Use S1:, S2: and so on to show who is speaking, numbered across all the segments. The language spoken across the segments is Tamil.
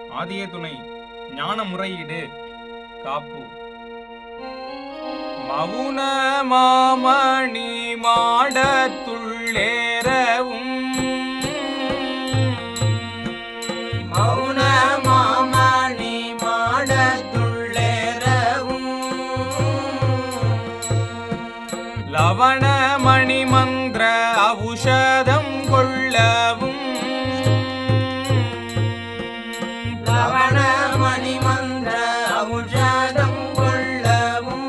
S1: ஆதிய துணை ஞான முறையீடு காப்பு மவுன மாமணி மாடத்துள்ளேரவும்
S2: மௌன மாமணி மாடத்துள்ளேரவும்
S1: லவண மணி மந்திர ஔஷதம் கொள்ளவும்
S2: லவண மணி மந்திர ஔஷதம் கொள்ளவும்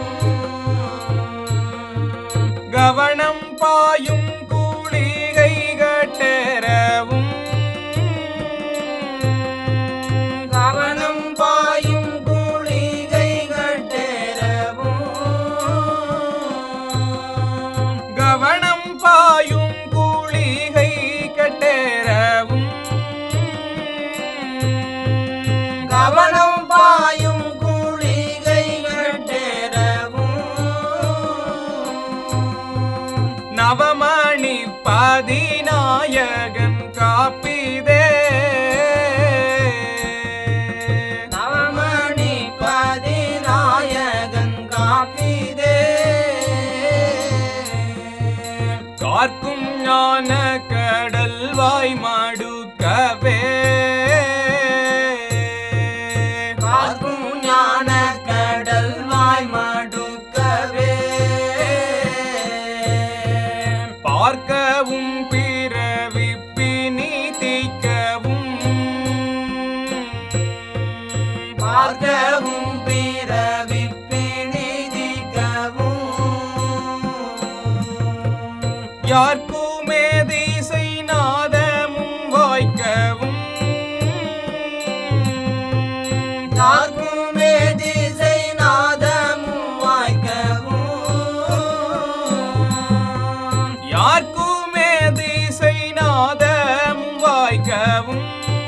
S1: கவனம் பாயும் கூலிகை கட்டரவும்
S2: கவனம் பாயும் கூலிகை கட்டேரவும்
S1: கவனம் பாயும் கூலிகை கட்டரவும்
S2: கவனம் பாயும் கூலிகை கட்டேரவும்
S1: நவமணி பதிநாயகன் காப்பிதே
S2: நவமணி பதிநாயகன் காப்பிதே
S1: கார்க்கும் ஞான கடல் வாய் மாடுக்கவே
S2: காக்கும் ஞான கடல் வாய் மடுக்கவே
S1: பார்க்கவும் பிறவிப்பினி தீக்கவும்
S2: பார்க்கவும் பிறவி பிணிதிக்கவும்
S1: யார்க்குமே திசை நாதமும் வாய்க்கவும்
S2: யாருக்குமே திசை நாதமும் வாய்க்கவும்
S1: யார்க்குமே திசை நாதமும் வாய்க்கவும்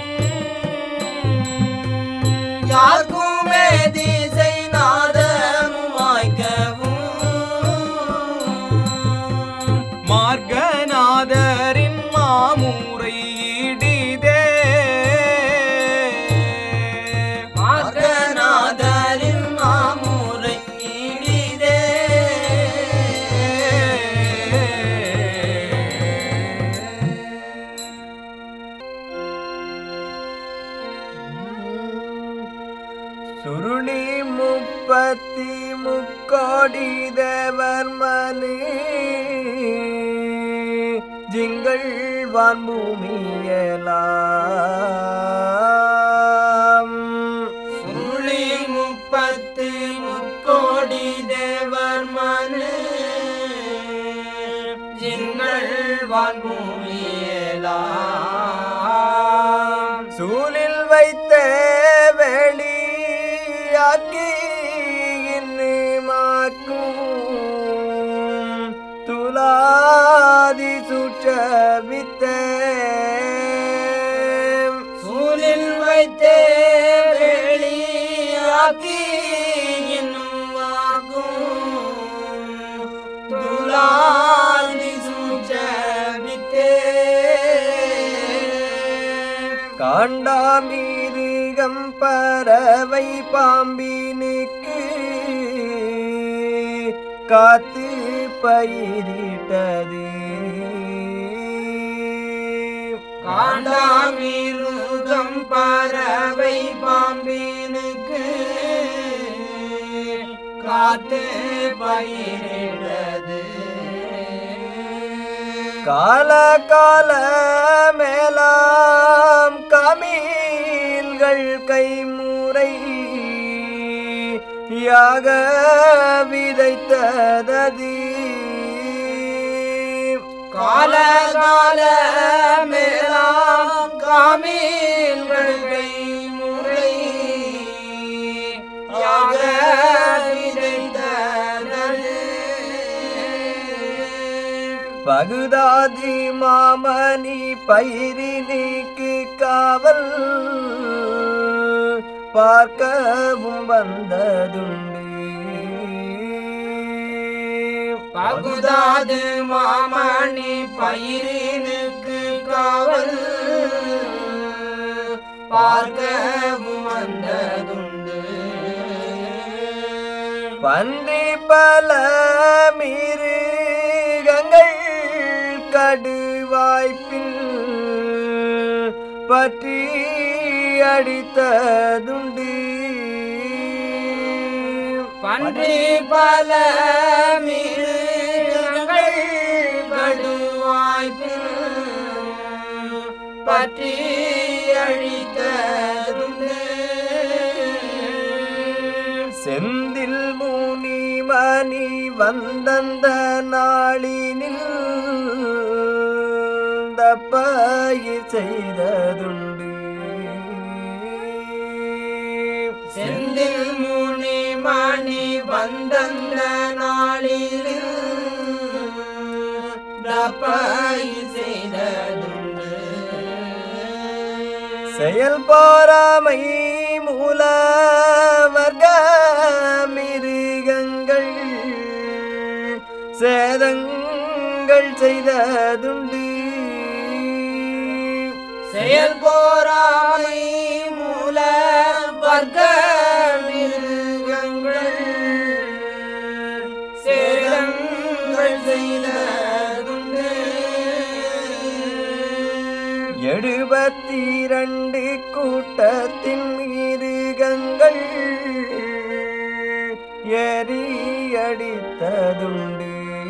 S2: யாருக்குமே திசை நாதமும் வாய்க்கவும்
S1: மார்கநாதரின் மாமுறை இடிதே
S2: மார்கநாதரின் மாமுறை இடிதே
S3: சுருளி முப்பத்தி முக்கோடி தேவர் மனு ஜிங்கள் வான்பூமியலாம்
S2: சுருளி முப்பத்து முக்கோடி தேவர் மனு ஜிங்கள் வான்பூமியலாம்
S3: சூலில் வைத்த வெளியாக்கி மாக்கும் துலாதி சுற்றவித்த
S2: சூழில் வைத்தே வெளியாக்கி இன்னும் வாக்கும் துலாதி சூச்சபித்தே
S3: காண்டாமிருகம் பறவை பாம்பினுக்கு காத்து பயிரிட்டது
S2: காண்டாமிருகம் பறவை பாம்பினுக்கு காத்து பயிரிடது
S3: கால கால மேலாம் கமீல்கள் கைமுறை யாக விதைத்ததது
S2: கால கால மேலாம் காமீல்கள் கை முறை யாக விதைத்தனது
S3: பகுதாதி மாமணி பயிரினுக்கு காவல் பார்க்கவும் வந்ததுண்டு
S2: பகுதாது மாமணி பயிரினுக்கு காவல் பார்க்கவும் வந்ததுண்டு
S3: பன்றி பல மிருகங்கள் கடுவாய்ப்பில் பற்றி அடித்ததுண்டு
S2: பன்றி பல மிருகங்கள் கடுவாய்ப்பில் பற்றி அழித்ததுண்டு
S3: செந்தில் முனி மணி வந்தந்த நாளினில் தப்பயிர் செய்ததுண்டு
S2: செந்தில் முனி மணி வந்தந்த நாளில் தப்பை செய்ததுண்டு
S3: செயல் பாராமை மூல வர்க்க மிருகங்கள் சேதங்கள் செய்ததுண்டு
S2: செயல் போராமை மூல வர்க்க மிருகங்கள் சேதங்கள் செய்ததுண்டு
S3: எழுபத்தி இரண்டு கூட்டத்தின் மிருகங்கள் எரியடித்ததுண்டு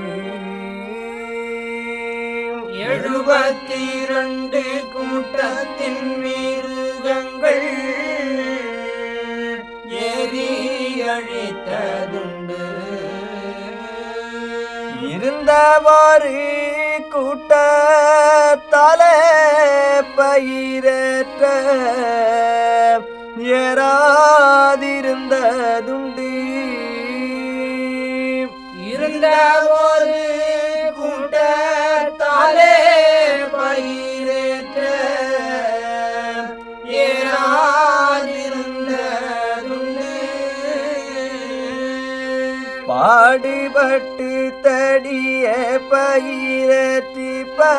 S2: எழுபத்தி இரண்டு கூட்டத்தின் மிருகங்கள் ஏறி அழித்ததுண்டு
S3: இருந்தவாறு கூட்டத்தாலே பயிரற்ற ஏறாதிருந்ததுண்டு
S2: இருந்த ஒரு கூட்டத்தாலே பயிரேற்ற ஏறாதிருந்ததுண்டு
S3: பாடுபட்டு தடிய பயிரற்றி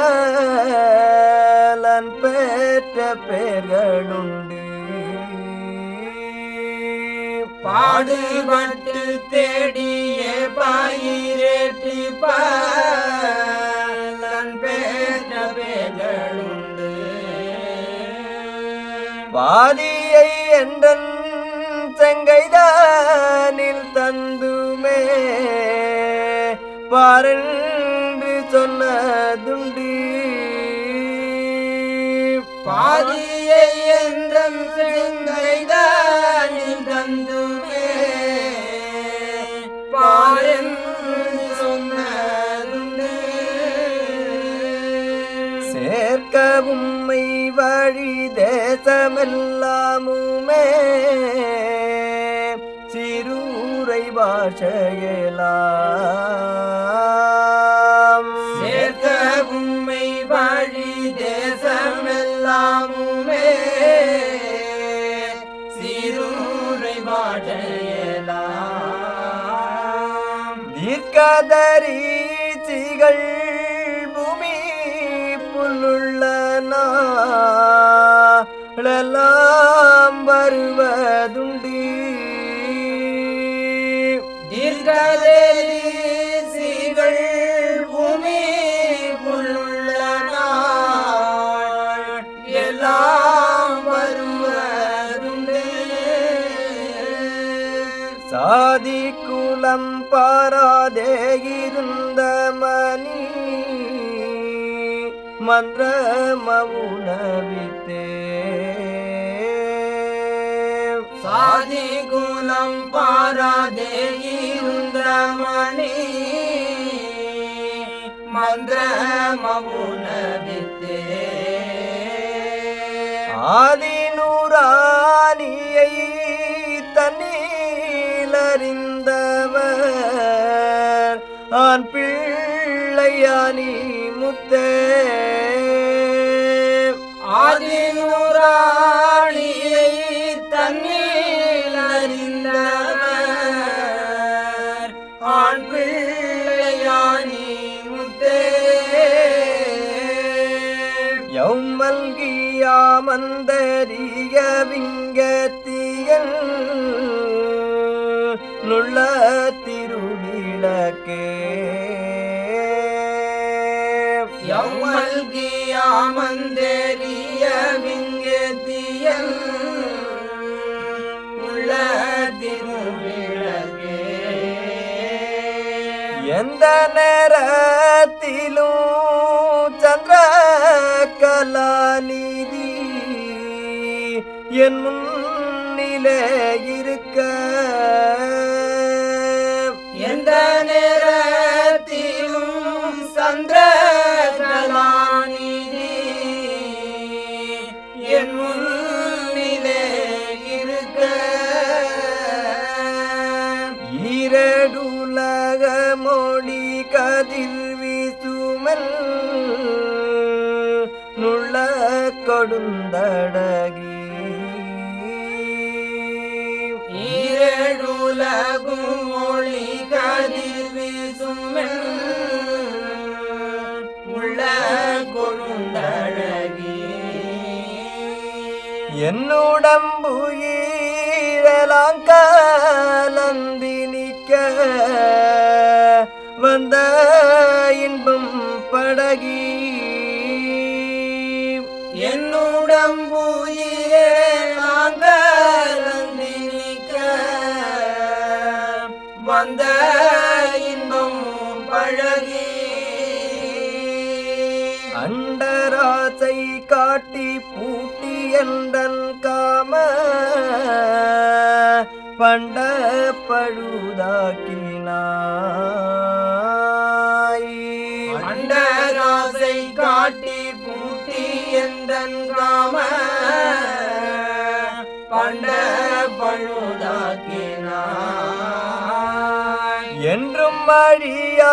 S3: பலன் பெற்ற பெயர்களுண்டு
S2: பாடுபட்டு தேடிய பயிரேற்றி பலன் பெற்ற பேர்களுண்டு
S3: பாதியை என்றன் செங்கைதானில் தந்துமே பாரென்று சொன்னதுண்டு
S2: பாதியை என்றும் செங்கைதானில் தந்துமே பாரன் சொன்னதுண்டு
S3: சேர்க்க உம்மை வழி தேசமெல்லாமுமே சிறுரை பாஷையெல்லாம்
S2: சேர்க்க உம்மை வழி தேசமெல்லாமுமே சீரூரை பாட்டையெல்லாம்
S3: தீர்க்கதரீச்சிகள் பூமி புல்லுள்ள நாளெல்லாம் வருவதுண்டு
S2: தீர்க்கதரிசிகள் பூமி புல்லுள்ள நாள் எல்லாம் வருவதுண்டு
S3: சாதி குலம் பாராதே இருந்த மணி மந்திர மவுனவித்தே
S2: சாதி குலம் பாராதே இருந்த மணி மந்திர மவுனவித்தே
S3: ஆதிநூராணியை தண்ணீலறிந்தவர் ஆண் பிள்ளையானி முத்தே
S2: ஆதிநூறாணியை தண்ணீர் அறிந்தவர் ஆண் பிள்ளையானி முத்தே
S3: யௌம மல்கியாமந்தரிய விங்கத்தியன் நுள்ள திருவிளக்கே
S2: யௌமல்கியாமந்தேரிய விங்கேத்தியல் உள்ள திருவிளக்கே
S3: எந்த நேரத்திலும் சந்திர கலாநிதி என் முன்னிலே இருக்க
S2: எந்த நேரத்திலும் சந்திரகலாநிதி என் முன்னிலே இருக்க
S3: ஈரடுலக மொழி கதிர் வீசுமல் நுள்ள கொடுந்தடகி
S2: ஈரேடுலகும் மொழி கதிர் வீசுமென் உள்ள கொழுந்தழகி
S3: என்னுடம்பு ஈரலாம் கலந்தி நிற்க வந்த இன்பம் படகி
S2: என்னுடம்புயிரே நாங்கலந்தி நிற்க வந்த இன்பம் பழகி
S3: அண்டராசை காட்டி பூட்டி என்றன் காம பண்ட பழுதாக்கினாய்
S2: அண்டராசை காட்டி பூட்டி என்றன் காம பண்ட பழுதாக்கினாய்
S3: என்றும் அழியா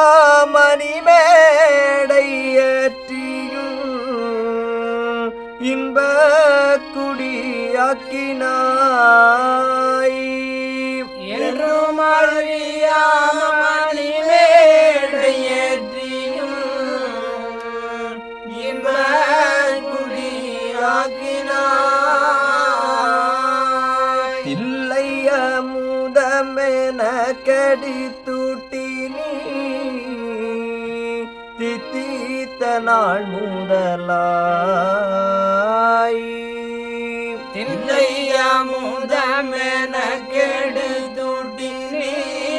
S3: மணிமேடை ஏற்றியும் இன்ப குடியாக்கினாய்
S2: என்றும் அழியாமணி மேடையேற்றியும் இன்ப குடியாக்கினாய்
S3: தில்லைய முதமென கடித்துட்டி நீ தித்தித்த நாள் முதலாய்
S2: தில்லைய முதமென கெடு துட்டினே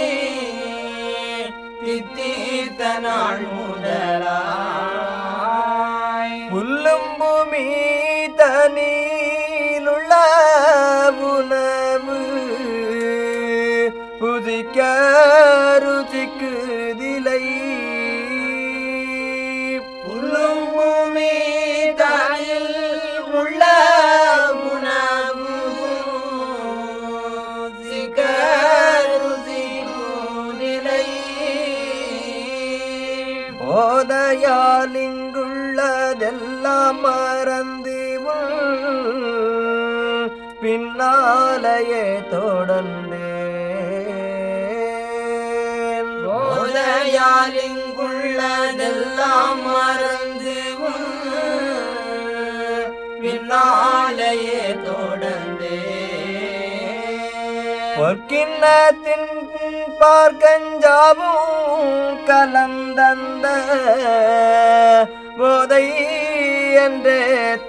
S2: தித்தித்த நாள் முதலாய்
S3: புல்லும் பூமி தனியிலுள்ள உணவு புதிக்க ருசிக்குதிலை
S2: புல்லும் பூமி தாயில் உள்ள உணவு சிக்க ருசி நிலை
S3: போதையால் இங்குள்ளதெல்லாம் மறந்து உன் பின்னாலேயே தொடர்ந்தேன்
S2: போதையால் இங்குள்ளதெல்லாம் மறந்து உன் பின்னாலேயே தொடர்ந்தே
S3: பொற்கிண்ணத்தின் பார்க்கஞ்சாவும் கலந்தந்த போதை என்றே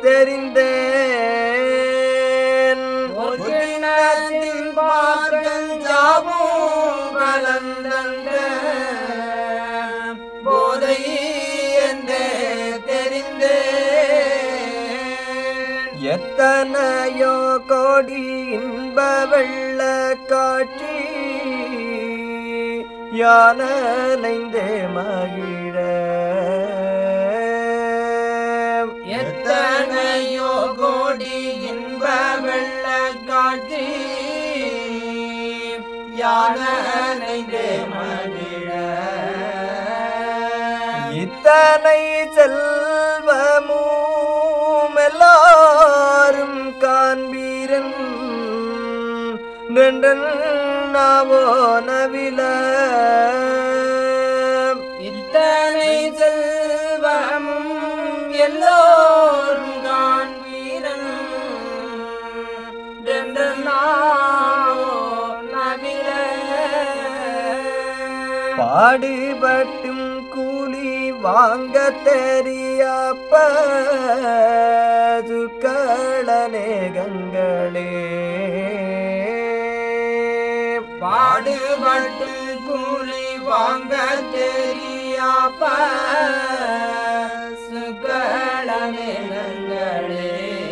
S3: தெரிந்தேன்
S2: ஒருங்கிணத்தின் பார்க்கஞ்சாவும் கலந்தன்ற போதை என்றே தெரிந்தேன்
S3: எத்தனையோ கோடி இன்ப வெள்ள காட்சி யானைந்தே மகிழ
S2: எத்தனையோ கோடி இன்ப வெள்ள காட்சி யானைந்தே மகிழ
S3: இத்தனை செல்வமும் எல்லாரும் காண்பீரன் நென்றன் நாவோ நவில
S2: இத்தனை செல்வமும் எல்லோரும்
S3: பாடுபட்டும் கூலி வாங்க தெரியப்ப சுக்களநேகங்களே
S2: பாடுபட்டு கூலி வாங்க தெரியாப்ப சுக்களநேகங்களே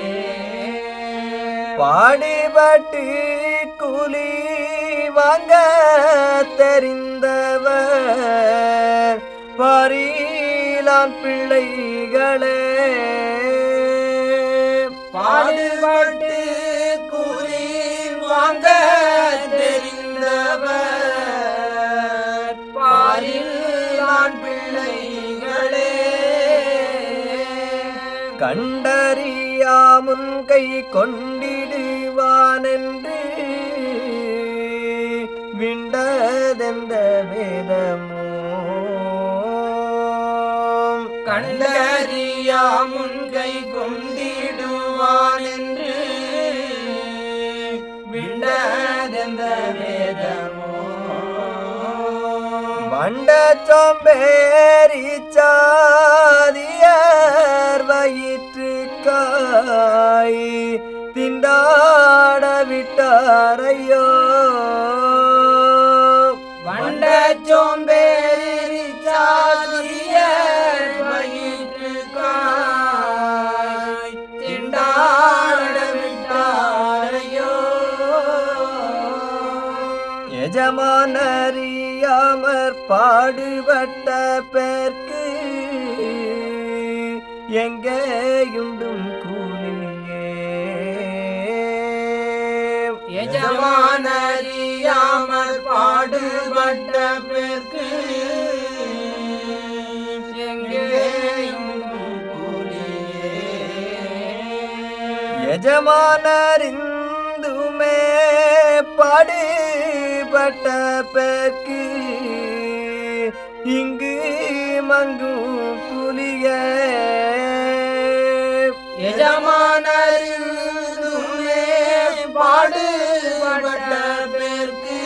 S3: பாடுபட்டு கூலி வாங்க தெரிந்தவர் பாரிலான் பிள்ளைகளே
S2: பாடுபட்டு கூலி வாங்க தெரிந்தவர் பாரில் நான் பிள்ளைகளே
S3: கண்டறியாமுன் கை கொண்டிடுவான் என்று விண்டதெந்த வேதமோ
S2: கண்டறியா முன்கை கொண்டிடுவான் என்று விண்டதெந்த வேதமோ
S3: மண்ட சோம்பேறி சாதியர் வயிற்று காய் திண்டாட விட்டாரையோ
S2: வண்ட சோம்பேறி சாதியர் வயிற்று காய் திண்டாட விட்டாரையோ
S3: எஜமானறியாமற் பாடுபட்ட பேர்க்கு எங்கேயுண்டும் கூலியே
S2: எஜமானறியாமல் பாடுபட்ட பேர்க்கு எங்கேயும் கூலியே
S3: எஜமானறிந்துமே பாடுபட்ட பேர்க்கு இங்கு மங்கும் புலிய
S2: எஜமானறிந்துமே பாடுபட்ட பேர்க்கு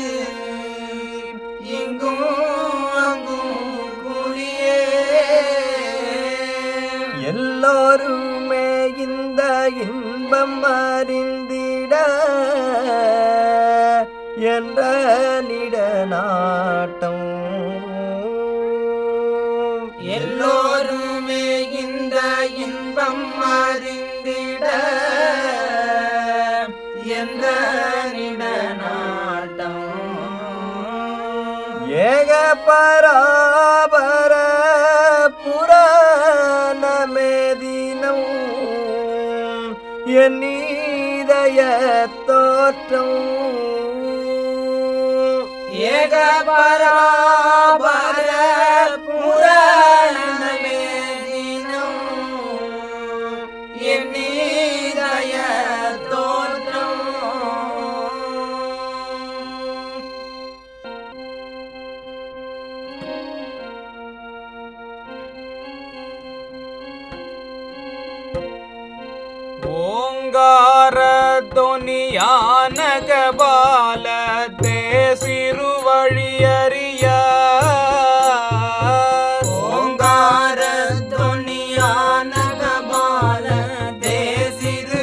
S2: இங்கும் அங்கும் கூலியே
S3: எல்லோருமே இந்த இன்பம் அறிந்திட என்ற நிட நாட்டம்
S2: எல்லோருமே இந்த இன்பம் அறிந்திட என்ற நிடநாட்டம்
S3: ஏக பராபர புராணமே தினம் என் நீதய தோற்றம்
S2: ஏக பராபர புராணமே தினம் என் நீதய தோற்றம்
S1: ஓங்கார தொனியான கபால தேசிரு வழியறிய
S2: ஓங்கார தொனியான கபால தேசிரு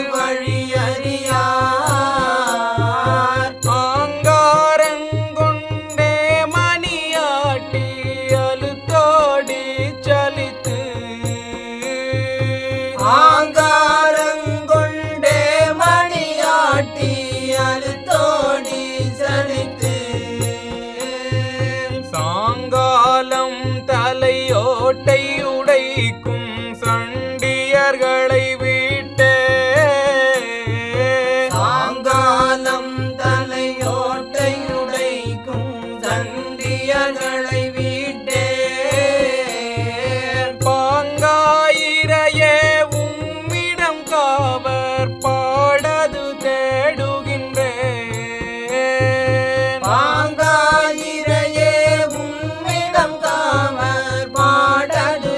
S2: வழியறியார்
S1: ஆங்காரங்கொண்டே மணியாட்டி அழுத்தோடி சலித்து
S2: ஆங்காரங்கொண்டே மணியாட்டி அழுத்தோடி சலித்து
S1: சாங்காலம் தலையோட்டை உடைக்கும் சண்டியர்களை விட்டே
S2: சாங்காலம் தலையோட்டை உடைக்கும் சண்டியர்களை வீட்டே
S1: பாங்காயிரையே உம்மிடம் காவர் பாடது தேடுகின்றேன்
S2: பாங்காயிரையே உம்மிடம் காமர் பாடது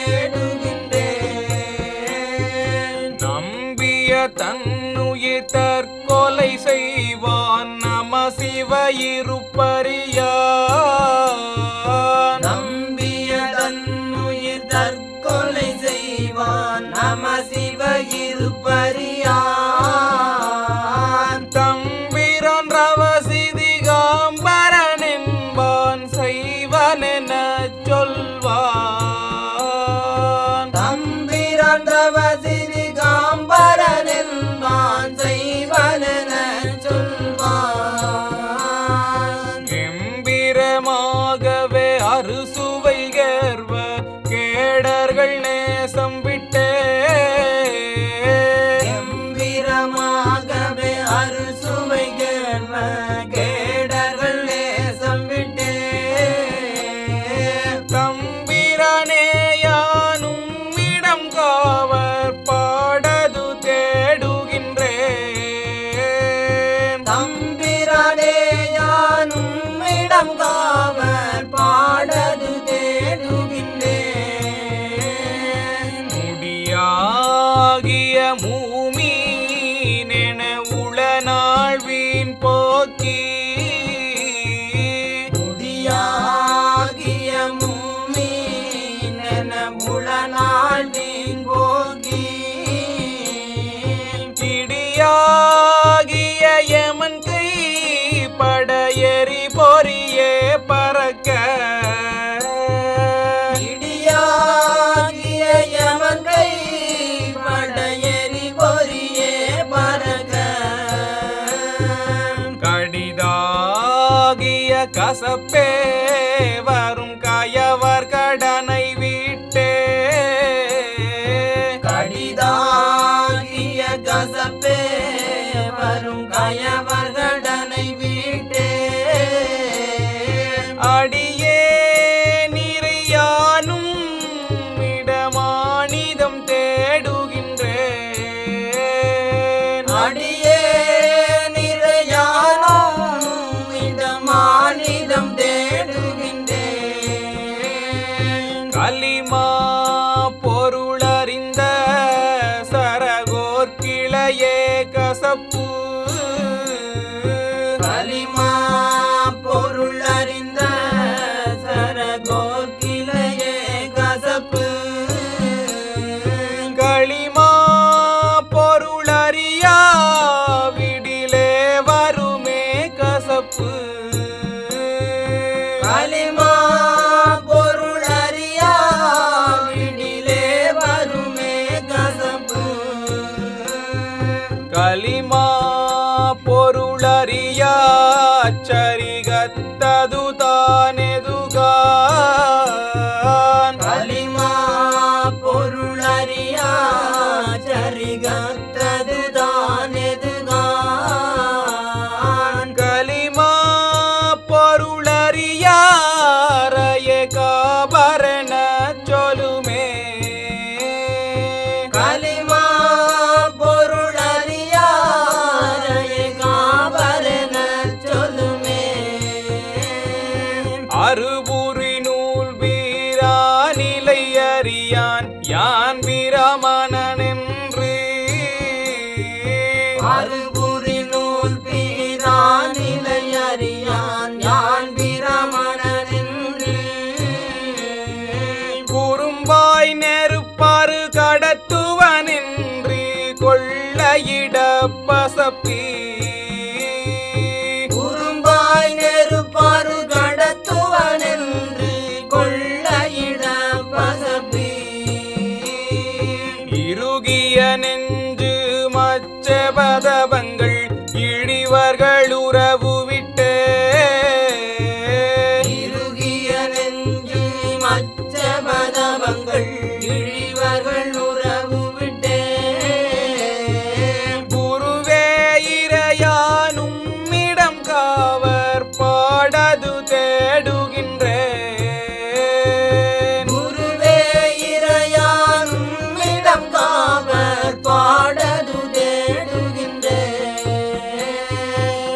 S2: தேடுகின்றேன்
S1: நம்பிய தன்னுயிர் தற்கொலை செய்வான் நம சிவ இருப்பறியா
S2: நம சிவ இருப்பரியான்
S1: தம்பிரான் ரவசிதிகாம்பரன் என்பான் செய்வனென சொல்வான்
S2: தம்பிரந்தவ சிறிகாம்பரன் என்பான் செய்வனென சொல்வான்
S1: கெம்பீரமாகவே அறுசுவை கர்வ கேடர்கள் நேசம் விட்டே
S2: எம்பிரமாகவே அறுசுவை கேள்வ கேடர்கள் நேசம் விட்டே
S1: தம்பிரானேயானும் இடம் காவர் பாடது தேடுகின்றேன்
S2: தம்பிரானே யானும் இடம் காவர் பாடது தேடுகின்றேன்
S1: முடியாகிய மூமீனென உளநாள் வீண் போக்கி
S2: முடியாகிய மூமீனென முழநாள் வீண் போகி
S1: இடியாகிய யமன் கை படையெறி பொறியே பறக்க
S2: இடியாகிய யமன் கை படையெறி பொறியே பரக
S1: கடிதாகிய கசப்பே வரும் கயவர் கடனை விட்டே
S2: கடிதாகிய கசப்பே வரும் கயவர்கடனை வீட்டே
S1: அடியே நிறையானும் இடமானிதம் தேடுகின்றேன்
S2: அடியே நிறையானோ இடமானிதம் தேடுகின்றேன்
S1: களிமா பொருளறிந்த சரகோர் கிளையே கசப்பு
S2: களிமா பொருள் அறிந்த சரகோக்கிளையே கசப்பு
S1: களிமா பொருளறியா விடிலே வருமே கசப்பு
S2: களிமா பொருள் அறியா விடிலே வருமே கசப்பு
S1: களிமா பொருளறியா சரிகத்தது தானெதுகான்
S2: களிமா பொருள் அறியா சரிகத்தது தானெதுகான்
S1: களிமா பொருளறியாரைய காபரண சொல்லுமே
S2: களிமா பொருள் அறியாரைய காபரன சொல்லுமே
S1: அறுபுரி நூல் வீரானிலை அறியான் யான் வீரமணனென்று
S2: அறுபுரி நூல் பீரானிலை அறியான் யான் பிரமணனின்று
S1: குறும்பாய் நெருப்பாறு கடத்துவனின்றி கொள்ளையிட பசப்பி
S2: குறும்பாய் நெருப்பாறு கடத்துவனென்று கொள்ளையிட பசப்பி
S1: இறுகிய நெஞ்சு மச்சபதபங்கள் இழிவர்கள் உறவு விட்டே
S2: இறுகிய நெஞ்சு மச்சபதவங்கள் இழிவர்கள் உறவு விட்டே
S1: குருவே இறையானும் இடம் காவர் பாடது தேடுகின்றேன்
S2: குருவே இறையானும் இடம் காவர் பாடது தேடுகின்றேன்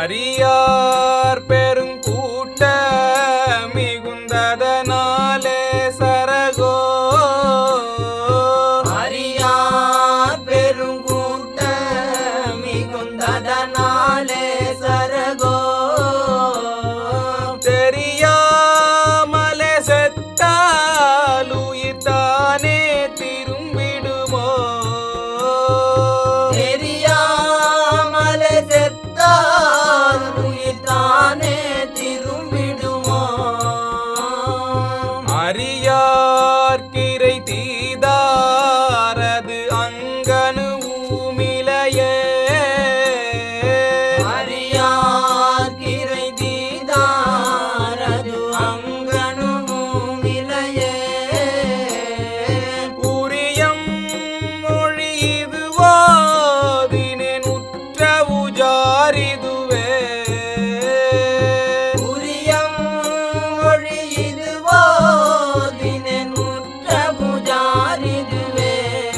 S1: அரியார் பெருங்கூட்ட மிகுந்ததனாலே சரகோ
S2: அரியார் பெருங்கூட்ட மிகுந்ததனாலே சரகோ
S1: தெரியாமலே செத்தால் உயிர் தானே திரும்பிடுமோ
S2: தெரியாமலே செத்தால் உயிர் தானே திரும்பிடுமோ
S1: அரியார்கிரை தீதாரது அங்கனு ஊமிலையே
S2: அரியார் கிரை தீதாரது அங்கனுமிலையே
S1: உரியம் மொழி இதுவாதினேன் உற்ற உஜாரிதுவே
S2: உரியம் மொழி இதுவோ தினன் உற்ற புஜாரிதுவே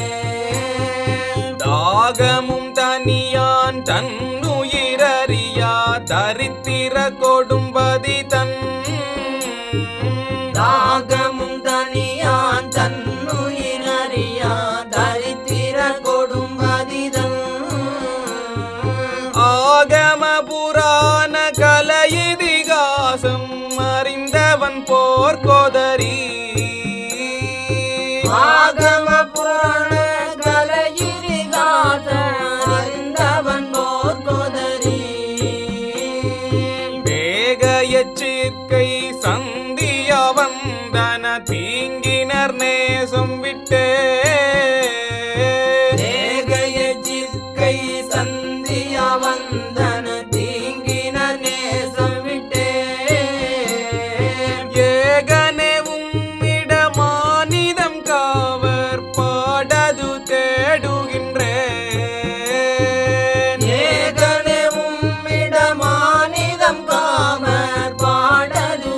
S1: தாகமும் தனியான் தன்னுயிரறியா தரித்திர கொடும்பதி தன்
S2: தாகமும் தனியான் தன்னுயிரறியா தரித்திர கொடும்பதிதன்
S1: ஆகம புராண கலை இதிகாசம் அறிந்தவன் போர்க்கோதரி
S2: ஆகம புராண கலையிரிகாத அறிந்தவன் போர்கோதரி
S1: வேக எச்சிற்கை சந்திய வந்தன தீங்கினர் நேசம் விட்டே
S2: தேகைய சிற்கை சந்திய வந்தன தீங்கின நேசம் விட்டே
S1: ஏகனே உம்மிடமானிதம் காவர் பாடது தேடுகின்றேன்
S2: ஏகனே உம்மிடமானிதம் காமர் பாடது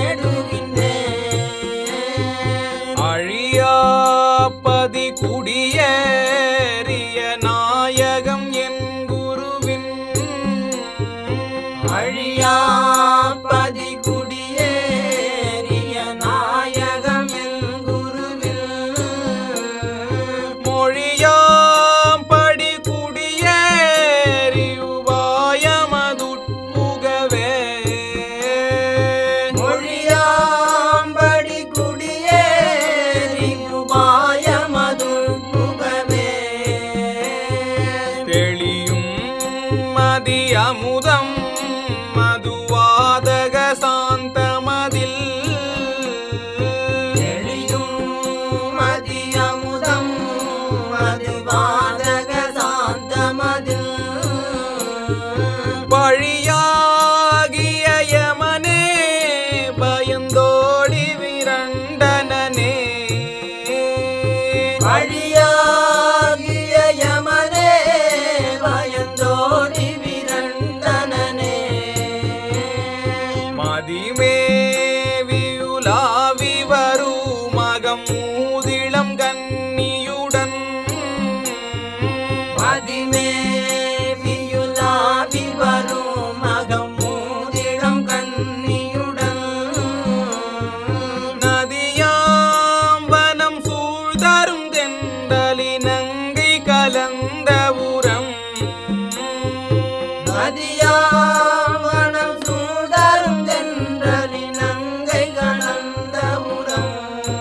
S2: தேடுகின்றேன்
S1: அழியாப்பதி குடியேறிய நாயகம் என் குருவின்
S2: அழியாப்பதி குடியேறிய நாயகம் என் குருவில்
S1: மொழியாம் படி குடியேறி உபாயமதுட்புகவே
S2: மொழியாம்படி குடியேறி உபாயமதுள் புகவே
S1: தெளியும் மதி அமுதம் மதுவாதக சாந்தமதில்
S2: தெளியும் மதியமுதம் மதுவாதக சாந்தமதில்
S1: பழியாகிய யமனே பயந்தோடி விரண்டனே
S2: வழியாகிய யமனே பயந்தோடி விரண்டனனே
S1: மதிமேவியுலாவி வரு மகம் மூதிளம் கன்னியுடன்
S2: மதிமே வியுலாவி வரும் மகம் மூதிடம் கண்ணியுடன்
S1: நதியாம் வனம் சூழ்தரும் தென்றலி நங்கை கலந்த உரம்
S2: நதியாவனம் சூடரும் தென்றலி நங்கை கலந்த உரம்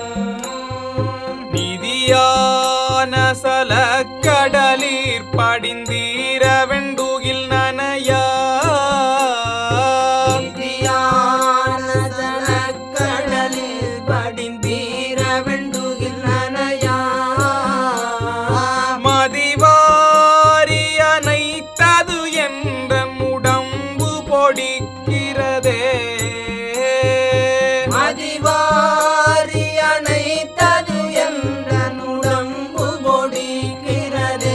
S1: நிதியான சலக்கடலீர் படிந்தீர வெண்டுகில் நனையா
S2: நிதியான கடலில் படிந்தீர வெண்டுகில் நனையா
S1: மதிவாரி அனைத்தது என்ற உடம்பு பொடிக்கிறதே
S2: மதிவாரி அணைத்தது என்ற உடம்பு பொடிக்கிறதே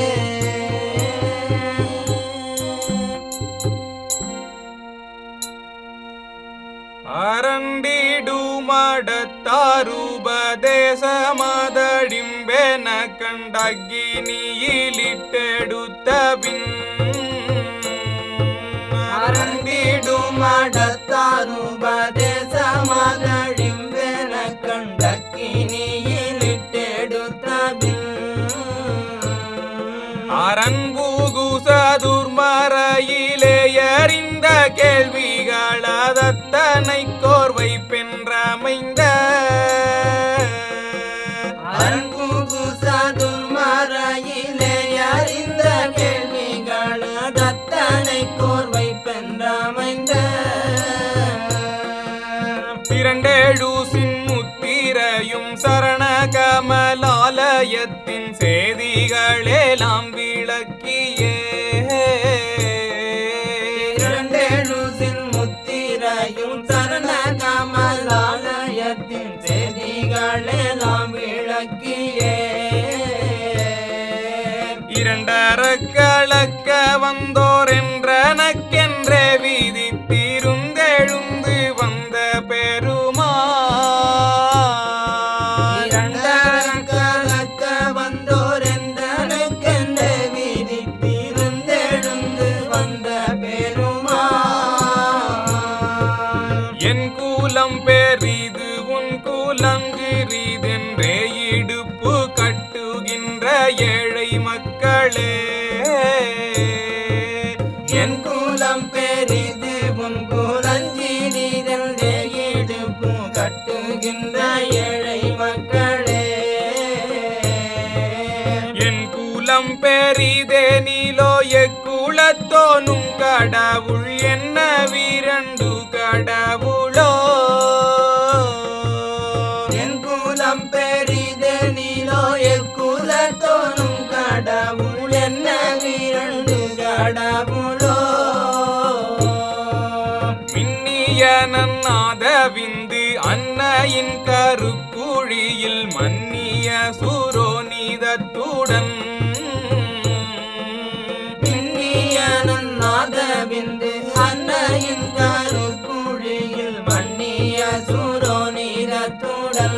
S1: அரண்டிடுமடத்தாருபதேசமதடிம்பென கண்டகினியிலிட்டெடுத்த பின்
S2: மடத்தாருபதேசமதழிம்பென கண்டக்கினியிலிட்டெடுத்த
S1: அரண்பூகுசதுர்மறையிலே அறிந்த கேள்விகள் அதத்தனை கோர்வை பென்றமைந்த
S2: அன்புகுசதுர்மறையிலே அறிந்த கேள்விகள் தத்தனை கோர்வை பென்றமைந்த
S1: திரண்டேழு சின்முத்திரையும் சரண கமலாலயத்தின் செய்திகளெல்லாம் விளக்கியே
S2: இரண்டேழு முத்திரையும் சரண கமலாலயத்தின் செய்திகளெல்லாம் விளக்கியே
S1: இரண்டர கலக்க வந்தோர் என்றனக்கென்றே விதித்திருந்தெழுந்து வந்த பெருமா
S2: இரண்டரம் கலக்க வந்தோர் என்றனுக்கென்ற விதித்திருந்தெழுந்து வந்த பெருமாள்
S1: என் கூலம் பெரிது உன் கூலங்கிரிதென்றே இடுப்பு கட்டுகின்ற ஏழை மக்களே
S2: என் கூலம் பெரிது உன் கூலஞ்சிரிதல் இடுப்பு கட்டுகின்ற ஏழை மக்களே
S1: என் கூலம் பெரிதே நீலோ எக்குலத்தோனும் கடவுள் என்ன விரண்டு கடவுளோ
S2: என் கூலம் பெரிது நீலோ என் குலத்தோனும் கடவுள் என்ன இரண்டு கடவுளோ
S1: மின்னிய நன்னாத விந்து அன்னையின் கருக்குழியில் மன்னிய சுரோனிதத்துடன்
S2: பின்னியனநாதபிந்து அன்னையின் கருக்குழியில் மன்னிய சுரோனிரத்துடன்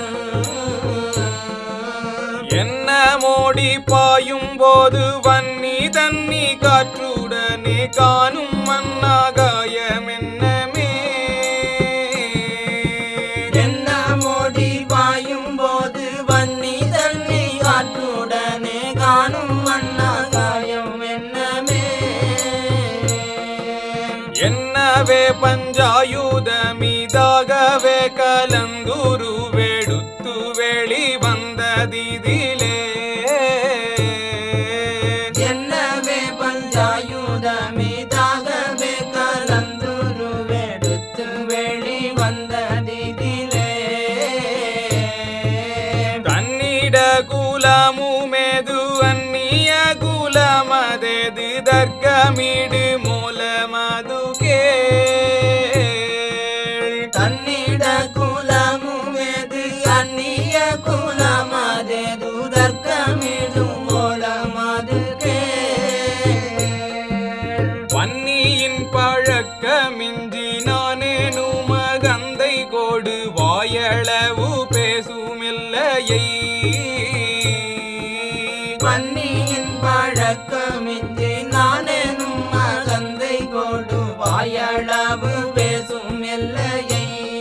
S1: என்ன மோடி பாயும் போது வன்னி தண்ணி காற்றுடனே காணும் மன்னாகாயம் என்னமே
S2: என்ன மோடி பாயும் போது வன்னி தண்ணி காற்றுடனே காணும் மண்ணாகாயம் என்னமே
S1: என்னவே பஞ்சாயுதமிதாகவே கலந்துரு வெடுத்து வெளி வந்ததிதிலே
S2: என்னவே பஞ்சாயுதமிதாகவே கலந்துருவெடுத்து வெளி வந்ததிதிலே
S1: தன்னிட குலமுமெது அந்நிய குலமதெது தர்க்கமிடு மூலமது கேள்
S2: தன்னிட குலமுமெது அந்நிய குலமதே தூதர்க்கமிடும் மூலமது கேள்
S1: வன்னியின் பழக்கமிஞ்சி நானேனும் மகந்தை கோடு வாயளவு பேசுமில்லையை
S2: பன்னியின் பழக்கமின்றி நானெனும் மகந்தை கொடு வாயளவு பேசும் எல்லையை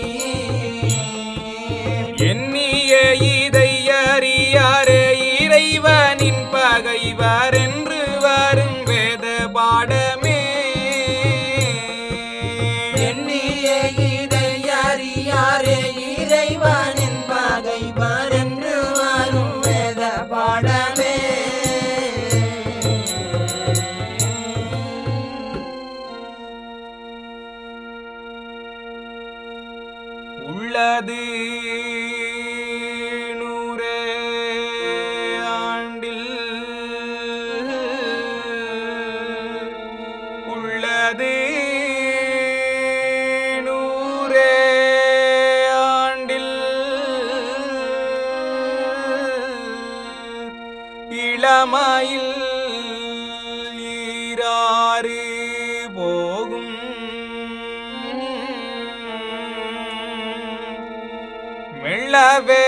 S1: எண்ணிய இதை அறியாரே இறைவனின் பகைவர் என்று வரும் வேத பாடமே
S2: எண்ணிய இதை அறியாரே இறைவனின் பகைவர் என்று வரும் வேத பாடமே
S1: உள்ளது நூறே ஆண்டில் உள்ளது நூறே ஆண்டில் இளமையில் ஈராறு போகும் மெல்லவே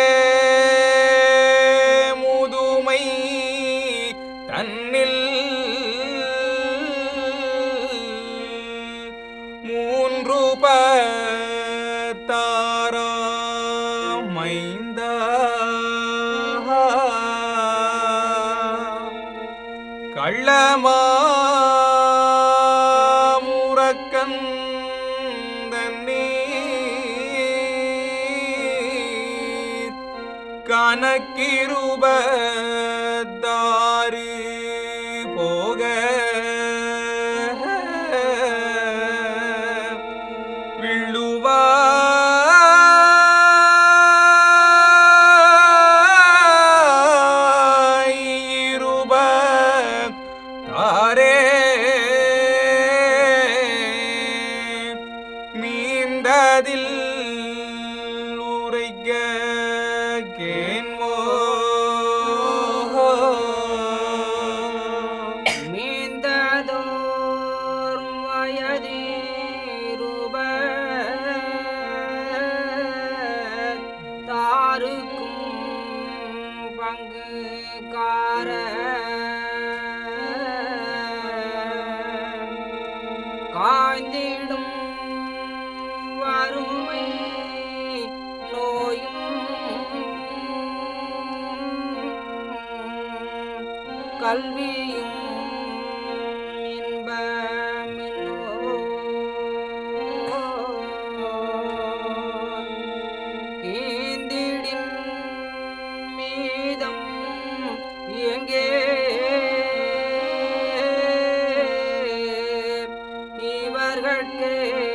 S1: முதுமை தன்னில் மூன்று ரூபத்தாரா மைந்தா கள்ளமாமுறக்கன் தண்ணீர் கணக்கிருபத்தாறு போக விழுவாயிருப தாரே மீந்ததில் உரைக்க கேன்மோ
S2: மீந்ததோர் வயதீருப தாருக்கும் பங்கு கார காய்ந்திடும் வறுமை நோயும் கல்வியும் இன்பமின்னோ ஈந்திடின் மீதம் எங்கே இவர்கட்கே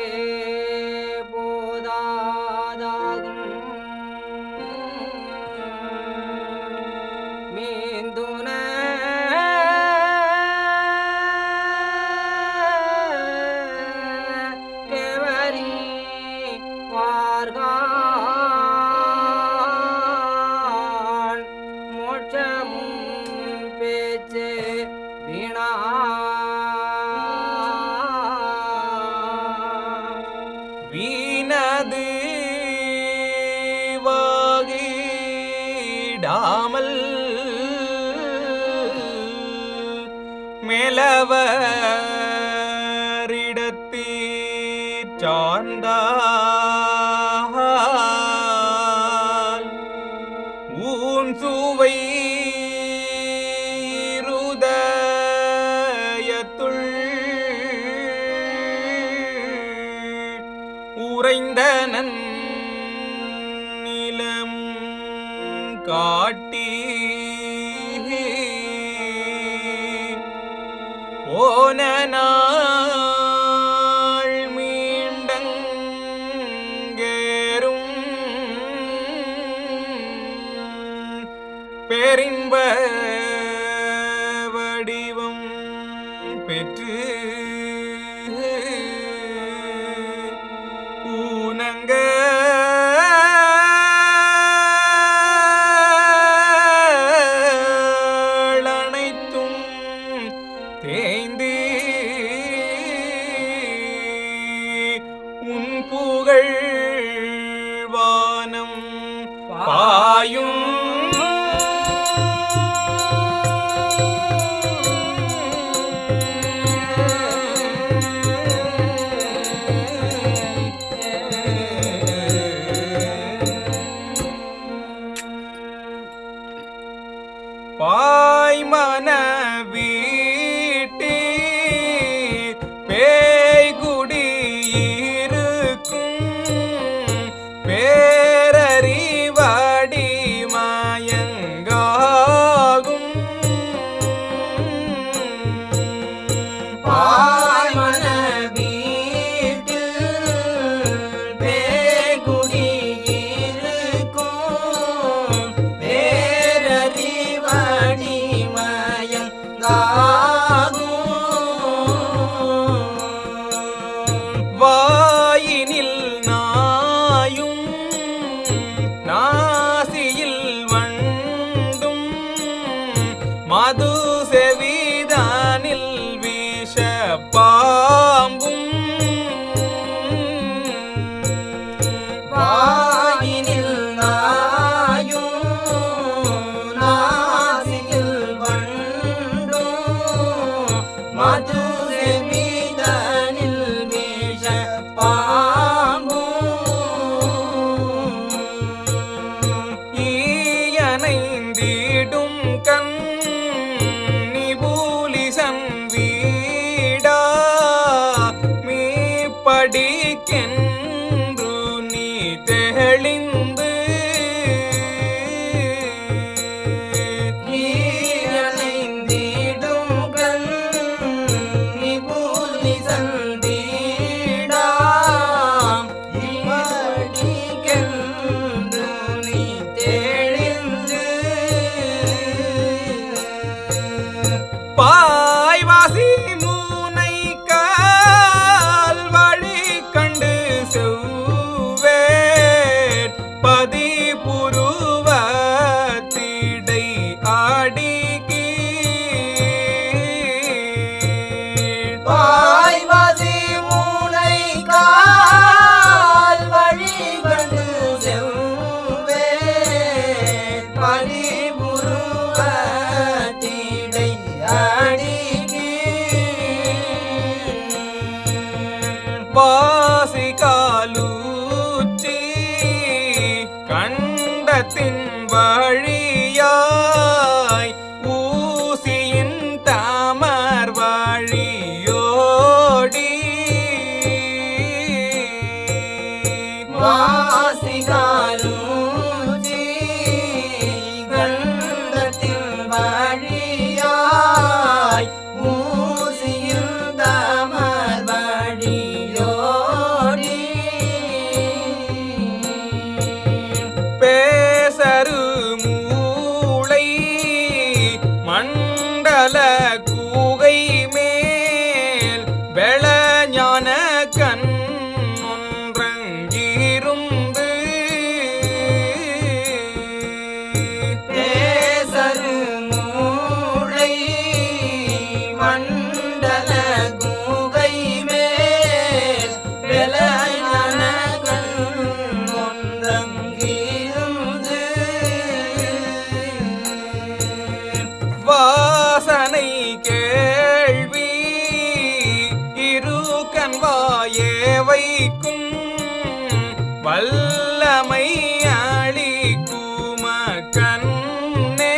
S2: போதாதாகும் மீந்துன கெவரி வார்கான் மோட்சமும் பேச்சு வீணா
S1: வீணது வாகிடாமல் மேலவரிடத்தீர் சார்ந்தால் ஊன் சுவை இருதயத்துள் உறைந்தனன் நிலம் காட்டி போன நாள் மீண்டங்கேரும் பெரின்ப வடிவம் பெற்று ஊனங்க அனைத்தும் தேய்ந்து உன் புகழ் வானம் பாயும் கென்று நீ தெளிந்து
S2: ஈரணைந்திடும் கண் நிபுலி சந்திடாம் இம்மடிக்கென்று நீ தெளிந்து
S1: பாய்வாசி மூனை கால் வழி கண்டு செவ்வேட் பதி புருவத்திடை ஆடிகீழ்
S2: பாய்வாசி மூளை கால் வழி கண்டு செவ்வே பரிபுருவத்திடை அடிகீழ்
S1: வாசி காலூச்சி கண்டத்தின் வழியாய் ஊசியின் தாமர் வழியோடி
S2: வாசிகாலூச்சி கண்டத்தில் வழியாய் ஊசியில் தமர் வழியோடி
S1: பேசரு மூளை மண்டல கூகை மேல் வெளஞான கண் ஒன்றங்கிருந்து
S2: பேசரு மூளை மண்டல கூகை மேல் வெளையான கண் ஒன்றங்கிருந்து
S1: வாசனை கேள்வி இரு கண்வாயே வைக்கும் வல்லமை அளிக்கும கண்ணே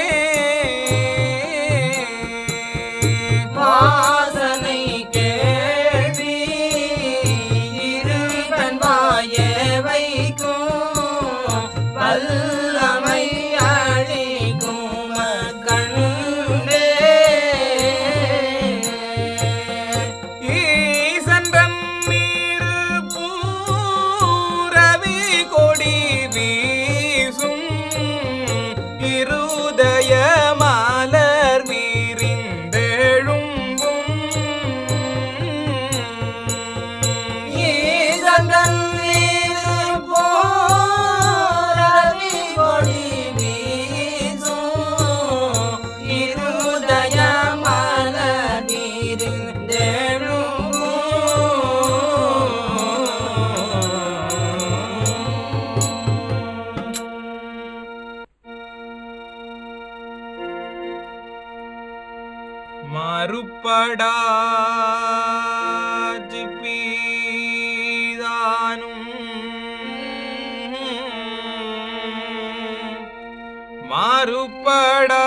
S2: வாசனை கேள்வி இரு கண்வாய வைக்கும் வல்லமை அழிக்கும் கண்ணே
S1: ஈசன்றன் நீரு பூரவி கொடி வீசும் இருதய மலர் வீரிந்தெழும்பும்
S2: ஈசங்கன் நீரு போரவி கொடி வீசும் இருதய மலரிந்தெழும்
S1: மறுபடா பீதானும் மறுபடா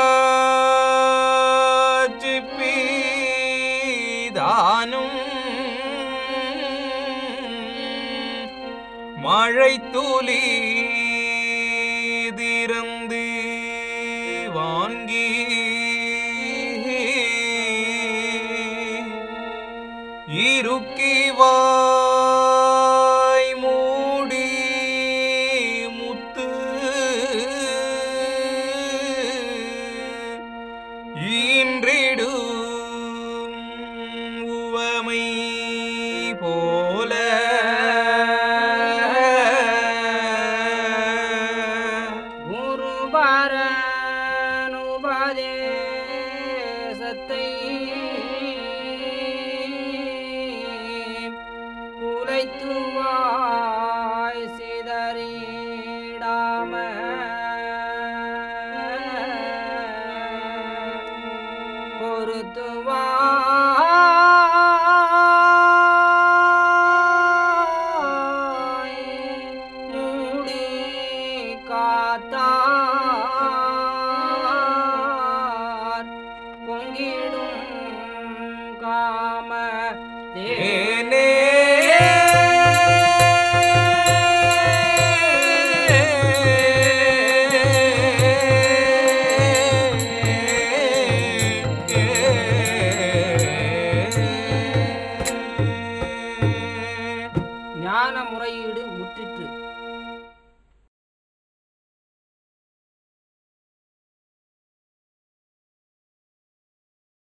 S1: பீதானும் மழை துளி திறந்து வாங்கி இறுக்கி வாய் மூடி முத்து ஈன்றிடும் உவமை போல
S2: குருபரனுபதேசத்தை குலைத்துவாய் சிதறிடாம பொறுத்துவாய் மூடி காத்தார் பொங்கிடும் காம
S1: தேனே
S2: ஆன முறையீடு முற்றிற்று